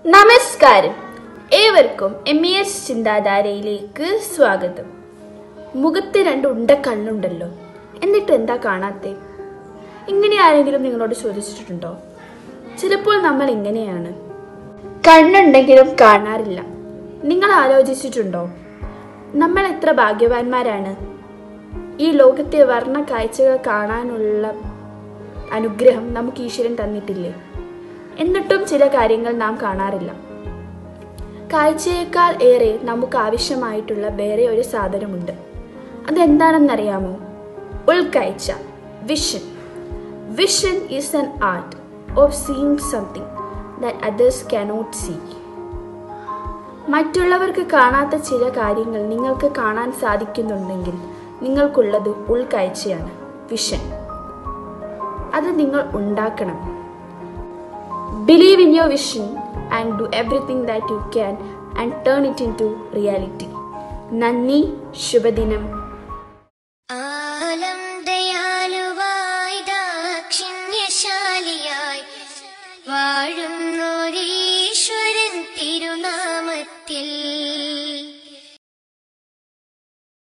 നമസ്കാരം ഏവർക്കും M E S ചിന്താധാരയിലേക്ക് സ്വാഗതം മുഖത്ത് രണ്ട് ഉണ്ട കണ്ണുണ്ടല്ലോ എന്നിട്ട് എന്താ കാണാത്തെ ഇങ്ങനെ ആരെങ്കിലും നിങ്ങളോട് ചോദിച്ചിട്ടുണ്ടോ ചിലപ്പോൾ നമ്മൾ ഇങ്ങനെയാണ് കണ്ണുണ്ടെങ്കിലും കാണാറില്ല നിങ്ങൾ ആലോചിച്ചിട്ടുണ്ടോ നമ്മൾ എത്ര ഭാഗ്യവാന്മാരാണ് ഈ ലോകത്തെ വർണ്ണ കാഴ്ചകൾ കാണാനുള്ള അനുഗ്രഹം നമുക്ക് ഈശ്വരൻ തന്നിട്ടില്ലേ എന്നിട്ടും ചില കാര്യങ്ങൾ നാം കാണാറില്ല കാഴ്ചയേക്കാൾ ഏറെ നമുക്ക് ആവശ്യമായിട്ടുള്ള വേറെ ഒരു സാധനമുണ്ട് അതെന്താണെന്നറിയാമോ ഉൾക്കാഴ്ച vision vision is an art of seeing something that others cannot see മറ്റുള്ളവർക്ക് കാണാത്ത ചില കാര്യങ്ങൾ നിങ്ങൾക്ക് കാണാൻ സാധിക്കുന്നുണ്ടെങ്കിൽ നിങ്ങൾക്കുള്ളത് ഉൾക്കാഴ്ചയാണ് വിഷൻ അത് നിങ്ങൾ ഉണ്ടാക്കണം believe in your vision and do everything that you can and turn it into reality നന്ദി ശുഭദിനം